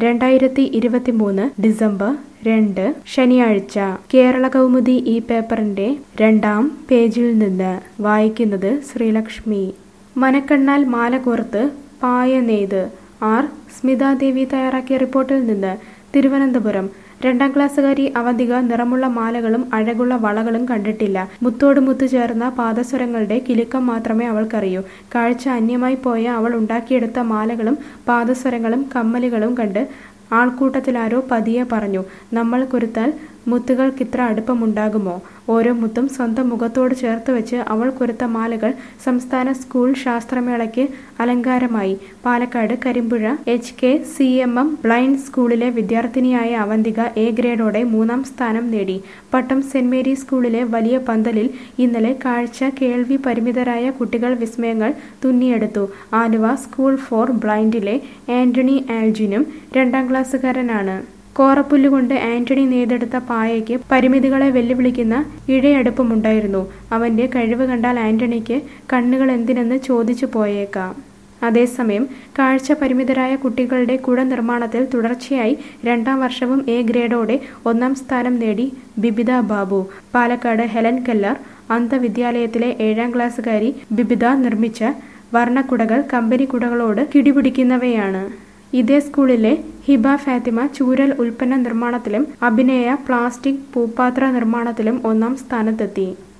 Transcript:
രണ്ടായിരത്തി ഇരുപത്തിമൂന്ന് ഡിസംബർ രണ്ട് ശനിയാഴ്ച കേരള കൗമുദി ഈ പേപ്പറിന്റെ രണ്ടാം പേജിൽ നിന്ന് വായിക്കുന്നത് ശ്രീലക്ഷ്മി മനക്കണ്ണാൽ മാല കോർത്ത് പായ നെയ്ത് ആർ സ്മിതാദേവി തയ്യാറാക്കിയ റിപ്പോർട്ടിൽ നിന്ന് തിരുവനന്തപുരം രണ്ടാം ക്ലാസ്സുകാരി അവന്തിക നിറമുള്ള മാലകളും അഴകുള്ള വളകളും കണ്ടിട്ടില്ല മുത്തോട് മുത്തു ചേർന്ന പാദസ്വരങ്ങളുടെ കിലുക്കം മാത്രമേ അവൾക്കറിയൂ കാഴ്ച അന്യമായി പോയ അവൾ ഉണ്ടാക്കിയെടുത്ത മാലകളും പാദസ്വരങ്ങളും കമ്മലുകളും കണ്ട് ആൾക്കൂട്ടത്തിലാരോ പതിയെ പറഞ്ഞു നമ്മൾ കുരുത്താൽ മുത്തുകൾക്കിത്ര അടുപ്പമുണ്ടാകുമോ ഓരോ മുത്തും സ്വന്തം മുഖത്തോട് ചേർത്ത് വെച്ച് അവൾ കുരുത്ത മാലകൾ സംസ്ഥാന സ്കൂൾ ശാസ്ത്രമേളയ്ക്ക് അലങ്കാരമായി Palakkad Karimpuzha H K C M M blind സ്കൂളിലെ വിദ്യാർത്ഥിനിയായ അവന്തിക എ ഗ്രേഡോടെ മൂന്നാം സ്ഥാനം നേടി പട്ടം സെന്റ് മേരി സ്കൂളിലെ വലിയ പന്തലിൽ ഇന്നലെ കാഴ്ച കേൾവി പരിമിതരായ കുട്ടികൾ വിസ്മയങ്ങൾ തുന്നിയെടുത്തു ആലുവ സ്കൂൾ ഫോർ ബ്ലൈൻഡിലെ ആന്റണി ആൽജിനും രണ്ടാം ക്ലാസ്സുകാരനാണ് കോറപ്പുല്ലുകൊണ്ട് ആന്റണി നെയ്തെടുത്ത പായയ്ക്ക് പരിമിതികളെ വെല്ലുവിളിക്കുന്ന ഇഴയടുപ്പമുണ്ടായിരുന്നു അവന്റെ കഴിവ് കണ്ടാൽ ആന്റണിക്ക് കണ്ണുകൾ എന്തിനെന്ന് ചോദിച്ചു പോയേക്കാം അതേസമയം കാഴ്ച പരിമിതരായ കുട്ടികളുടെ കുട നിർമ്മാണത്തിൽ തുടർച്ചയായി രണ്ടാം വർഷവും എ ഗ്രേഡോടെ ഒന്നാം സ്ഥാനം നേടി ബിബിത ബാബു പാലക്കാട് ഹെലൻ കെല്ലർ അന്ധവിദ്യാലയത്തിലെ ഏഴാം ക്ലാസ്സുകാരി ബിബിത നിർമ്മിച്ച വർണ്ണക്കുടകൾ കമ്പനി കുടകളോട് കിടിപിടിക്കുന്നവയാണ് ഇതേ സ്കൂളിലെ ഹിബ ഫാത്തിമ ചൂരൽ ഉൽപ്പന്ന നിർമ്മാണത്തിലും അഭിനയ പ്ലാസ്റ്റിക് പൂപ്പാത്ര നിർമ്മാണത്തിലും ഒന്നാം സ്ഥാനത്തെത്തി